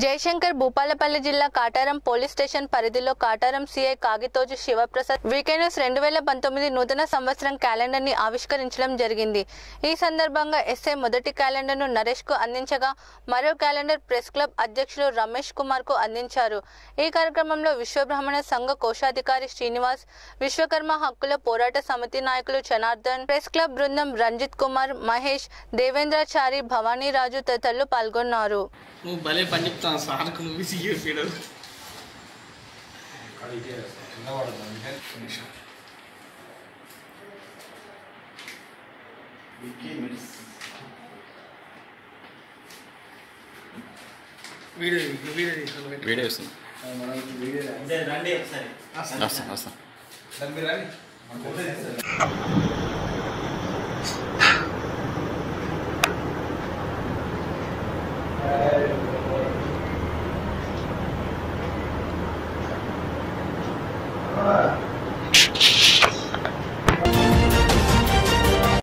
జయశంకర్ భూపాలపల్లి జిల్లా Kataram police station పరిధిలో Kataram CI Kagithoju Sivaprasad weekends రెండు వేల పంతొమ్మిది నూతన సంవత్సరం క్యాలెండర్ ని ఆవిష్కరించడం జరిగింది ఈ సందర్భంగా ఎస్ఐ మొదటి క్యాలెండర్ ను నరేష్ కు అందించగా మరో క్యాలెండర్ ప్రెస్ క్లబ్ అధ్యక్షులు రమేష్ కుమార్ కు అందించారు ఈ కార్యక్రమంలో విశ్వబ్రహ్మణ సంఘ కోశాధికారి శ్రీనివాస్ విశ్వకర్మ హక్కుల పోరాట సమితి నాయకులు జనార్దన్ ప్రెస్ క్లబ్ బృందం రంజిత్ కుమార్ మహేష్ దేవేంద్రాచారి భవానీరాజు తదితరులు పాల్గొన్నారు నువ్వు భలే పని చెప్తాను సార్కు నువ్వు సిగ్గిపోయాడు వీడియో తీయి, వీడియో తీసుకో వీడియో వస్తుంది రండి ఒకసారి వస్తాం వస్తాం రండి